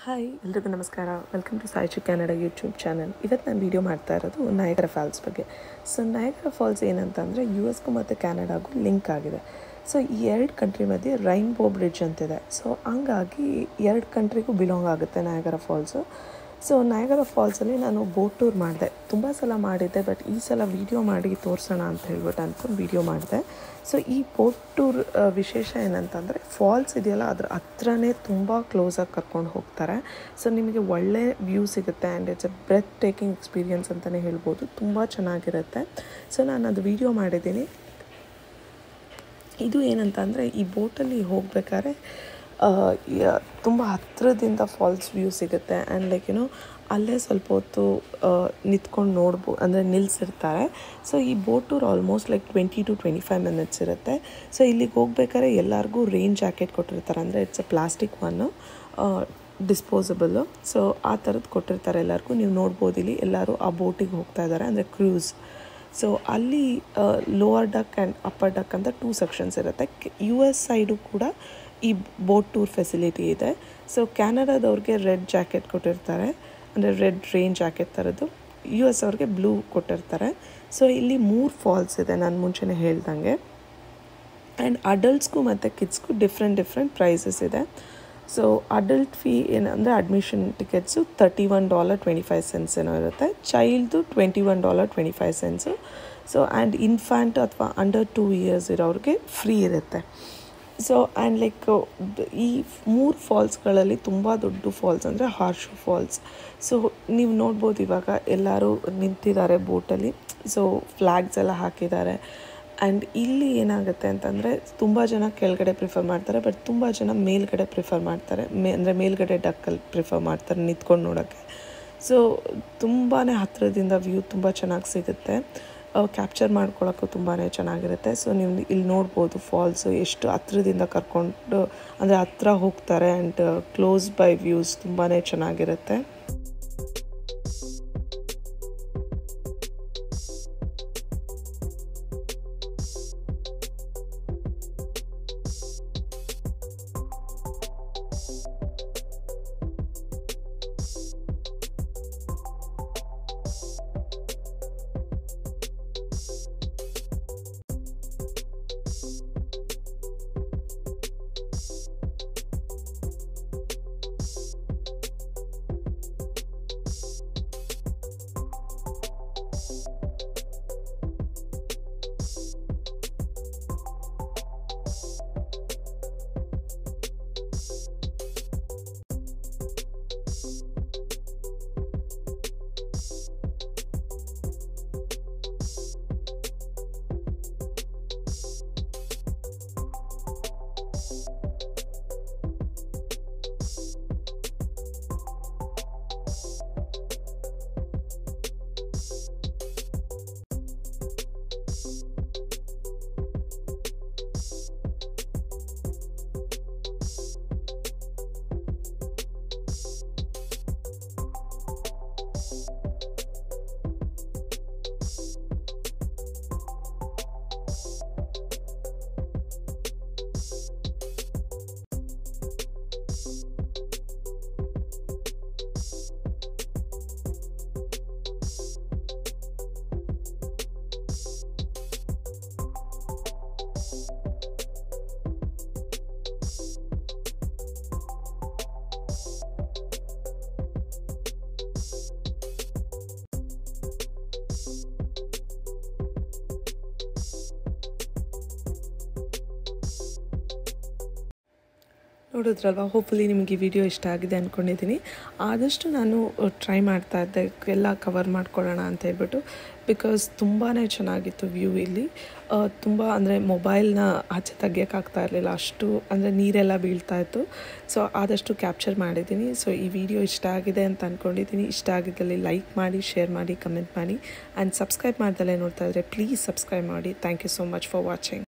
hi ಎಲ್ರಿಗೂ ನಮಸ್ಕಾರ welcome to Saichu Kannada YouTube channel ಇವತ್ತು ನಾನು ವೀಡಿಯೋ ಮಾಡ್ತಾ ಇರೋದು ನಯಗರ ಫಾಲ್ಸ್ ಬಗ್ಗೆ ಸೊ ನಯಗರ ಫಾಲ್ಸ್ ಏನಂತಂದರೆ ಯು ಎಸ್ಗೂ ಮತ್ತು ಕ್ಯಾನಡಾಗೂ ಲಿಂಕ್ ಆಗಿದೆ ಸೊ ಈ ಎರಡು ಕಂಟ್ರಿ ಮಧ್ಯೆ ರೈನ್ಬೋ ಬ್ರಿಡ್ಜ್ ಅಂತಿದೆ ಸೊ ಹಂಗಾಗಿ ಎರಡು ಕಂಟ್ರಿಗೂ ಬಿಲಾಂಗ್ ಆಗುತ್ತೆ ನಯಗರ ಫಾಲ್ಸು ಸೊ ನಯಗರ ಫಾಲ್ಸಲ್ಲಿ ನಾನು ಬೋಟ್ ಟೂರ್ ಮಾಡಿದೆ ತುಂಬ ಸಲ ಮಾಡಿದ್ದೆ ಬಟ್ ಈ ಸಲ ವೀಡಿಯೋ ಮಾಡಿ ತೋರಿಸೋಣ ಅಂತ ಹೇಳ್ಬಿಟ್ಟು ಅಂದ್ಕೊಂಡು ವೀಡಿಯೋ ಮಾಡಿದೆ ಸೊ ಈ ಬೋಟ್ ಟೂರ್ ವಿಶೇಷ ಏನಂತಂದರೆ ಫಾಲ್ಸ್ ಇದೆಯಲ್ಲ ಅದ್ರ ಹತ್ರನೇ ತುಂಬ ಕ್ಲೋಸಾಗಿ ಕರ್ಕೊಂಡು ಹೋಗ್ತಾರೆ ಸೊ ನಿಮಗೆ ಒಳ್ಳೆ ವ್ಯೂ ಸಿಗುತ್ತೆ and it's a breathtaking experience ಅಂತಲೇ ಹೇಳ್ಬೋದು ತುಂಬ ಚೆನ್ನಾಗಿರುತ್ತೆ ಸೊ ನಾನು ಅದು ವೀಡಿಯೋ ಮಾಡಿದ್ದೀನಿ ಇದು ಏನಂತ ಅಂದರೆ ಈ ಬೋಟಲ್ಲಿ ಹೋಗ್ಬೇಕಾದ್ರೆ ತುಂಬ ಹತ್ತಿರದಿಂದ ಫಾಲ್ಸ್ ವ್ಯೂ ಸಿಗುತ್ತೆ ಆ್ಯಂಡ್ ಲೈಕ್ ಏನೋ ಅಲ್ಲೇ ಸ್ವಲ್ಪ ಹೊತ್ತು ನಿಂತ್ಕೊಂಡು ನೋಡ್ಬೋ ಅಂದರೆ ನಿಲ್ಲಿಸಿರ್ತಾರೆ ಸೊ ಈ boat tour almost like twenty two twenty five minutes ಇರುತ್ತೆ ಸೊ ಇಲ್ಲಿಗೆ ಹೋಗ್ಬೇಕಾದ್ರೆ ಎಲ್ಲರಿಗೂ ರೈನ್ ಜಾಕೆಟ್ ಕೊಟ್ಟಿರ್ತಾರೆ ಅಂದರೆ it's a plastic one disposable so ಆ ಥರದ್ದು ಕೊಟ್ಟಿರ್ತಾರೆ ಎಲ್ಲರಿಗೂ ನೀವು ನೋಡ್ಬೋದು ಇಲ್ಲಿ ಎಲ್ಲರೂ ಆ ಬೋಟಿಗೆ ಹೋಗ್ತಾ ಇದ್ದಾರೆ ಅಂದರೆ ಕ್ರೂಸ್ ಸೊ ಅಲ್ಲಿ lower deck and upper deck ಅಂತ ಟೂ ಸೆಕ್ಷನ್ಸ್ ಇರುತ್ತೆ ಯು ಎಸ್ ಸೈಡು ಕೂಡ ಈ ಬೋಟ್ ಟೂರ್ ಫೆಸಿಲಿಟಿ ಇದೆ ಸೊ ಕ್ಯಾನಡಾದವ್ರಿಗೆ ರೆಡ್ ಜಾಕೆಟ್ ಕೊಟ್ಟಿರ್ತಾರೆ ಅಂದರೆ ರೆಡ್ ರೈನ್ ಜಾಕೆಟ್ ಥರದ್ದು ಯು ಎಸ್ ಅವ್ರಿಗೆ ಬ್ಲೂ ಕೊಟ್ಟಿರ್ತಾರೆ ಸೊ ಇಲ್ಲಿ ಮೂರು ಫಾಲ್ಸ್ ಇದೆ ನಾನು ಮುಂಚೆನೇ ಹೇಳ್ದಂಗೆ ಆ್ಯಂಡ್ ಅಡಲ್ಟ್ಸ್ಗೂ ಮತ್ತು ಕಿಡ್ಸ್ಗೂ ಡಿಫ್ರೆಂಟ್ ಡಿಫ್ರೆಂಟ್ ಪ್ರೈಸಸ್ ಇದೆ ಸೊ ಅಡಲ್ಟ್ ಫೀ ಏನಂದರೆ admission tickets thirty one dollar twenty five cents ಏನೋ ಇರುತ್ತೆ ಚೈಲ್ಡ್ದು twenty one dollar twenty five cents so and infant ಅಥವಾ ಅಂಡರ್ ಟೂ ಇಯರ್ಸ್ ಇರೋರಿಗೆ ಫ್ರೀ ಇರುತ್ತೆ ಸೊ ಆ್ಯಂಡ್ ಲೈಕ್ ಈ ಮೂರು ಫಾಲ್ಸ್ಗಳಲ್ಲಿ ತುಂಬ ದೊಡ್ಡ ಫಾಲ್ಸ್ ಅಂದರೆ ಹಾರ್ಶು ಫಾಲ್ಸ್ ಸೊ ನೀವು ನೋಡ್ಬೋದು ಇವಾಗ ಎಲ್ಲರೂ ನಿಂತಿದ್ದಾರೆ ಬೋಟಲ್ಲಿ ಸೊ ಫ್ಲ್ಯಾಗ್ಸ್ ಎಲ್ಲ ಹಾಕಿದ್ದಾರೆ ಆ್ಯಂಡ್ ಇಲ್ಲಿ ಏನಾಗುತ್ತೆ ಅಂತಂದರೆ ತುಂಬ ಜನ ಕೆಳಗಡೆ ಪ್ರಿಫರ್ ಮಾಡ್ತಾರೆ ಬಟ್ ತುಂಬ ಜನ ಮೇಲ್ಗಡೆ ಪ್ರಿಫರ್ ಮಾಡ್ತಾರೆ ಮೇ ಅಂದರೆ ಮೇಲ್ಗಡೆ ಡಕ್ಕಲ್ಲಿ ಪ್ರಿಫರ್ ಮಾಡ್ತಾರೆ ನಿಂತ್ಕೊಂಡು ನೋಡೋಕ್ಕೆ ಸೊ ತುಂಬಾ ಹತ್ತಿರದಿಂದ ವ್ಯೂ ತುಂಬ ಚೆನ್ನಾಗಿ ಸಿಗುತ್ತೆ ಕ್ಯಾಪ್ಚರ್ ಮಾಡ್ಕೊಳ್ಳೋಕ್ಕೂ ತುಂಬಾ ಚೆನ್ನಾಗಿರುತ್ತೆ ಸೊ ನೀವು ಇಲ್ಲಿ ನೋಡ್ಬೋದು ಫಾಲ್ಸು ಎಷ್ಟು ಹತ್ರದಿಂದ ಕರ್ಕೊಂಡು ಅಂದರೆ ಹತ್ರ ಹೋಗ್ತಾರೆ ಆ್ಯಂಡ್ ಕ್ಲೋಸ್ ಬೈ ವ್ಯೂಸ್ ತುಂಬಾ ಚೆನ್ನಾಗಿರುತ್ತೆ ನೋಡಿದ್ರಲ್ವ ಹೋಪ್ಫುಲಿ ನಿಮಗೆ ಈ ವಿಡಿಯೋ ಇಷ್ಟ ಆಗಿದೆ ಅಂದ್ಕೊಂಡಿದ್ದೀನಿ ಆದಷ್ಟು ನಾನು ಟ್ರೈ ಮಾಡ್ತಾ ಇದ್ದೆ ಎಲ್ಲ ಕವರ್ ಮಾಡ್ಕೊಳ್ಳೋಣ ಅಂತ ಹೇಳ್ಬಿಟ್ಟು ಬಿಕಾಸ್ ತುಂಬಾ ಚೆನ್ನಾಗಿತ್ತು ವ್ಯೂ ಇಲ್ಲಿ ತುಂಬ ಅಂದರೆ ಮೊಬೈಲ್ನ ಆಚೆ ತೆಗಿಯೋಕ್ಕಾಗ್ತಾ ಇರಲಿಲ್ಲ ಅಷ್ಟು ಅಂದರೆ ನೀರೆಲ್ಲ ಬೀಳ್ತಾ ಇತ್ತು ಸೊ ಆದಷ್ಟು ಕ್ಯಾಪ್ಚರ್ ಮಾಡಿದ್ದೀನಿ ಸೊ ಈ ವಿಡಿಯೋ ಇಷ್ಟ ಆಗಿದೆ ಅಂತ ಅಂದ್ಕೊಂಡಿದ್ದೀನಿ ಇಷ್ಟ ಆಗಿದ್ದಲ್ಲಿ ಲೈಕ್ ಮಾಡಿ ಶೇರ್ ಮಾಡಿ ಕಮೆಂಟ್ ಮಾಡಿ ಆ್ಯಂಡ್ ಸಬ್ಸ್ಕ್ರೈಬ್ ಮಾಡ್ದಲ್ಲೇ ನೋಡ್ತಾ ಇದ್ದರೆ ಪ್ಲೀಸ್ ಸಬ್ಸ್ಕ್ರೈಬ್ ಮಾಡಿ thank you so much for watching